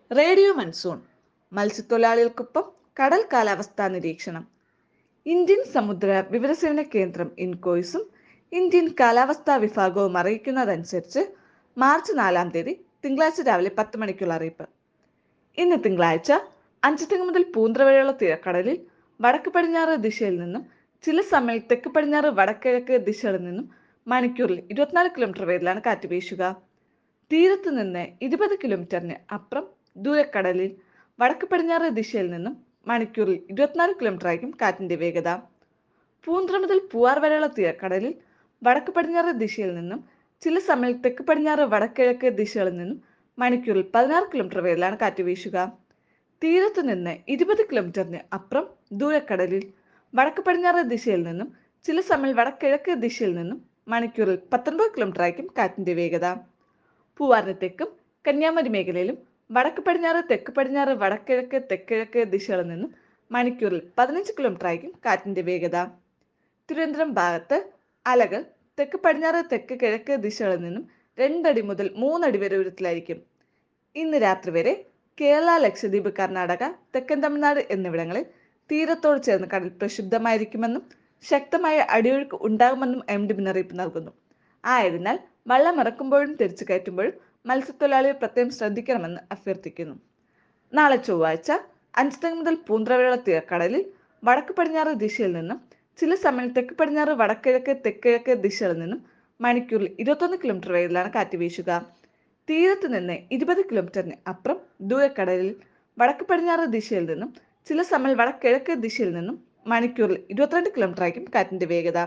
radio monsoon മത്സ്യത്തൊഴിലാളികൾക്കൊപ്പം കടൽ കാലാവസ്ഥാ നിരീക്ഷണം ഇന്ത്യൻ സമുദ്ര വിവരസേവന കേന്ദ്രം ഇൻകോയ്സും ഇന്ത്യൻ കാലാവസ്ഥാ വിഭാഗവും അറിയിക്കുന്നതനുസരിച്ച് മാർച്ച് നാലാം തീയതി തിങ്കളാഴ്ച രാവിലെ പത്ത് മണിക്കുള്ള അറിയിപ്പ് ഇന്ന് തിങ്കളാഴ്ച അഞ്ചുതെങ്ങ് മുതൽ പൂന്തറ വരെയുള്ള തീരക്കടലിൽ വടക്ക് പടിഞ്ഞാറ് ദിശയിൽ നിന്നും ചില സമയം തെക്ക് പടിഞ്ഞാറ് വടക്കിഴക്ക് ദിശകളിൽ നിന്നും മണിക്കൂറിൽ ഇരുപത്തിനാല് കിലോമീറ്റർ വേഗത്തിലാണ് കാറ്റ് വീശുക തീരത്ത് നിന്ന് ഇരുപത് കിലോമീറ്ററിന് അപ്പുറം ദൂരക്കടലിൽ വടക്ക് പടിഞ്ഞാറ് ദിശയിൽ നിന്നും മണിക്കൂറിൽ ഇരുപത്തിനാല് കിലോമീറ്റർ ആയിരിക്കും കാറ്റിന്റെ വേഗത പൂന്തറ മുതൽ പൂവാർ വരെയുള്ള തീരക്കടലിൽ വടക്ക് പടിഞ്ഞാറ് ദിശയിൽ നിന്നും ചില സമയം തെക്ക് പടിഞ്ഞാറ് വടക്കിഴക്ക് ദിശകളിൽ നിന്നും മണിക്കൂറിൽ പതിനാറ് കിലോമീറ്റർ വേഗത്തിലാണ് കാറ്റ് വീശുക തീരത്ത് നിന്ന് ഇരുപത് കിലോമീറ്ററിന് അപ്പുറം ദൂരക്കടലിൽ വടക്ക് പടിഞ്ഞാറ് ദിശയിൽ നിന്നും ചില സമയം വടക്കിഴക്ക് ദിശയിൽ നിന്നും മണിക്കൂറിൽ പത്തൊൻപത് കിലോമീറ്റർ ആയിരിക്കും കാറ്റിന്റെ വേഗത പൂവാറിന് തെക്കും കന്യാകുമാരി മേഖലയിലും വടക്ക് പടിഞ്ഞാറ് തെക്ക് പടിഞ്ഞാറ് വടക്കിഴക്ക് തെക്കിഴക്ക് ദിശകളിൽ നിന്നും മണിക്കൂറിൽ പതിനഞ്ച് കിലോമീറ്റർ ആയിരിക്കും കാറ്റിന്റെ വേഗത തിരുവനന്തപുരം ഭാഗത്ത് അലകൾ തെക്ക് പടിഞ്ഞാറ് തെക്ക് കിഴക്ക് ദിശകളിൽ നിന്നും രണ്ടടി മുതൽ മൂന്നടി വരെ ഉയരത്തിലായിരിക്കും ഇന്ന് രാത്രി വരെ കേരള ലക്ഷദ്വീപ് കർണാടക തെക്കൻ തമിഴ്നാട് എന്നിവിടങ്ങളിൽ തീരത്തോട് ചേർന്ന് കടൽ പ്രക്ഷുബ്ധമായിരിക്കുമെന്നും ശക്തമായ അടിയൊഴുക്ക് ഉണ്ടാകുമെന്നും എം ഡി മുന്നറിയിപ്പ് നൽകുന്നു ആയതിനാൽ വള്ളം ഇറക്കുമ്പോഴും തിരിച്ചു കയറ്റുമ്പോഴും മത്സ്യത്തൊഴിലാളികൾ പ്രത്യേകം ശ്രദ്ധിക്കണമെന്ന് അഭ്യർത്ഥിക്കുന്നു നാളെ ചൊവ്വാഴ്ച അഞ്ചുതെങ്ങ് മുതൽ പൂന്തറ വരെയുള്ള തീരക്കടലിൽ വടക്ക് പടിഞ്ഞാറ് ദിശയിൽ നിന്നും ചില സമയം തെക്ക് പടിഞ്ഞാറ് വടക്കിഴക്ക് തെക്കിഴക്ക് ദിശകളിൽ നിന്നും മണിക്കൂറിൽ ഇരുപത്തൊന്ന് കിലോമീറ്റർ വേഗത്തിലാണ് കാറ്റ് വീശുക തീരത്ത് നിന്ന് ഇരുപത് കിലോമീറ്ററിന് അപ്പുറം ദൂരക്കടലിൽ വടക്ക് പടിഞ്ഞാറ് ദിശയിൽ നിന്നും ചില സമയം വടക്കിഴക്ക് ദിശയിൽ നിന്നും മണിക്കൂറിൽ ഇരുപത്തിരണ്ട് കിലോമീറ്റർ ആയിരിക്കും കാറ്റിന്റെ വേഗത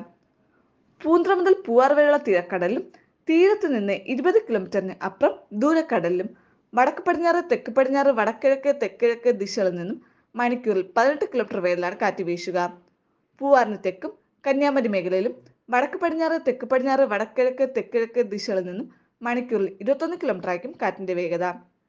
പൂന്തറ മുതൽ പൂവാർ വരെയുള്ള തീരക്കടലിലും തീരത്ത് നിന്ന് ഇരുപത് കിലോമീറ്ററിന് അപ്പുറം ദൂരക്കടലിലും വടക്ക് പടിഞ്ഞാറ് തെക്ക് പടിഞ്ഞാറ് വടക്കിഴക്ക് തെക്കിഴക്ക് ദിശകളിൽ നിന്നും മണിക്കൂറിൽ പതിനെട്ട് കിലോമീറ്റർ വേഗത്തിലാണ് കാറ്റ് വീശുക പൂവാറിന് തെക്കും കന്യാകുമാരി മേഖലയിലും വടക്ക് പടിഞ്ഞാറ് തെക്ക് പടിഞ്ഞാറ് വടക്കിഴക്ക് തെക്കിഴക്ക് ദിശകളിൽ നിന്നും മണിക്കൂറിൽ ഇരുപത്തൊന്ന് കിലോമീറ്റർ ആയിരിക്കും കാറ്റിന്റെ വേഗത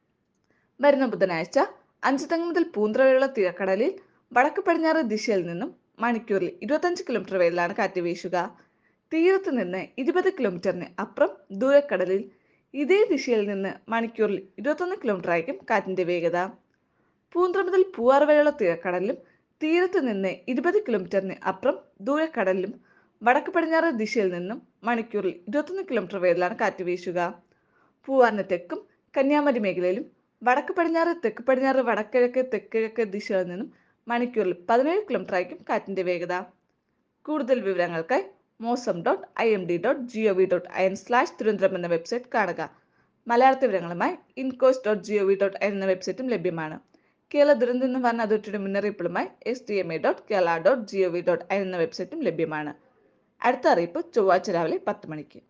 വരുന്ന ബുധനാഴ്ച അഞ്ചുതെങ്ങ് മുതൽ പൂന്തറ വരെയുള്ള തീരക്കടലിൽ വടക്ക് പടിഞ്ഞാറ് ദിശയിൽ നിന്നും മണിക്കൂറിൽ ഇരുപത്തഞ്ച് കിലോമീറ്റർ വേഗത്തിലാണ് കാറ്റ് വീശുക തീരത്ത് നിന്ന് ഇരുപത് കിലോമീറ്ററിന് അപ്പുറം ദൂരക്കടലിൽ ഇതേ ദിശയിൽ നിന്ന് മണിക്കൂറിൽ ഇരുപത്തൊന്ന് കിലോമീറ്റർ ആയിരിക്കും കാറ്റിന്റെ വേഗത പൂന്തറ മുതൽ പൂവാർ വരെയുള്ള തീരക്കടലിലും തീരത്ത് നിന്ന് ഇരുപത് കിലോമീറ്ററിന് അപ്പുറം ദൂരക്കടലിലും വടക്ക് പടിഞ്ഞാറ് ദിശയിൽ നിന്നും മണിക്കൂറിൽ ഇരുപത്തൊന്ന് കിലോമീറ്റർ വേഗത്തിലാണ് കാറ്റ് വീശുക പൂവാറിന് തെക്കും കന്യാകുമാരി മേഖലയിലും വടക്ക് പടിഞ്ഞാറ് തെക്ക് പടിഞ്ഞാറ് വടക്കിഴക്ക് തെക്കിഴക്ക് ദിശകളിൽ നിന്നും മണിക്കൂറിൽ പതിനേഴ് കിലോമീറ്റർ ആയിരിക്കും കാറ്റിന്റെ വേഗത കൂടുതൽ വിവരങ്ങൾക്കായി mausam dot I M D dot G O V dot I N slash Thiruvananthapuram എന്ന വെബ്സൈറ്റ് കാണുക മലയാള വിവരങ്ങളുമായി INCOIS dot G O V dot I N എന്ന വെബ്സൈറ്റും ലഭ്യമാണ് കേരള ദുരന്ത നിവാരണ അതോറിറ്റിയുടെ മുന്നറിയിപ്പുകളുമായി S D M A dot Kerala dot G O V dot I N എന്ന വെബ്സൈറ്റും ലഭ്യമാണ് അടുത്ത അറിയിപ്പ് ചൊവ്വാഴ്ച രാവിലെ പത്ത് മണിക്ക്